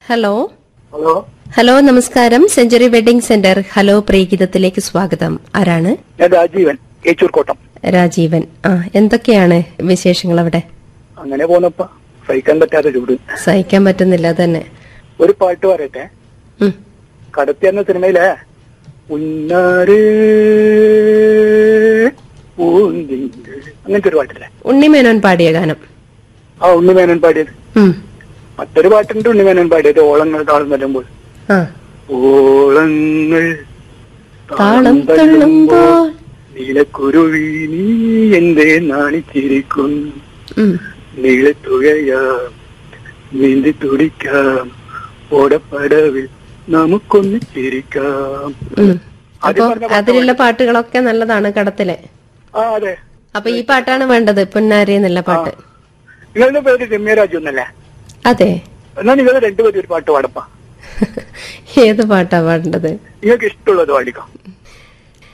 Hello hello hello നമസ്കാരം century wedding centre hello പ്രിയഗീതത്തിലേക്ക് സ്വാഗതം ആരാണ് ഞാൻ രാജീവൻ ഏച്ചൂർ കോട്ടം രാജീവൻ ആ എന്തൊക്കെയാണ് വിശേഷങ്ങൾ അവിടെ അങ്ങനെ പോന്നപ്പ സഹിക്കാൻ പറ്റാത്ത ചൂട് സഹിക്കാൻ പറ്റുന്നില്ല തന്നെ ഒരു പാട്ട് പറയട്ടെ ഉം. കടത്തി എന്ന സിനിമയിലെ ഉന്നാരേ പൂന്തിങ്കൾ അങ്ങനത്തെ ഒരു പാട്ടില്ലേ ഉണ്ണിമേനോൻ പാടിയ ഗാനം ആ ഉണ്ണിമേനൻ പാടിയത് ഉം. മറ്റൊരു പാട്ടുണ്ട് ഉണ്ണിമേനൻ പാടിയത് ഓളങ്ങൾ താളം വരുമ്പോൾ ആ ഓളങ്ങൾ താളം തള്ളുമ്പോൾ നീലക്കുരുവി നീ എന്തേ നാണിച്ചിരിക്കുന്നു ഉം. നീളത്തുകയാം നീന്തി തുടിക്കാം ഓടപ്പടവിൽ നമുക്കൊന്ന് ചിരിക്കാം ഉം. ആദ്യം അപ്പൊ പറഞ്ഞ പാട്ട് അതിലുള്ള പാട്ടുകളൊക്കെ നല്ലതാണ് കടത്തിലെ ആ അതെ അപ്പൊ ഈ പാട്ടാണ് വേണ്ടത് പൊന്നാരി എന്നുള്ള പാട്ട് നിങ്ങളുടെ പേര് രമ്യരാജു എന്നല്ലേ അതെ എന്നാ നിങ്ങൾ രണ്ടുപേരും ഒരു പാട്ട് പാടപ്പാ ഏത് പാട്ടാ പാടേണ്ടത് നിങ്ങൾക്ക് ഇഷ്ടമുള്ളത് പാടിക്കോ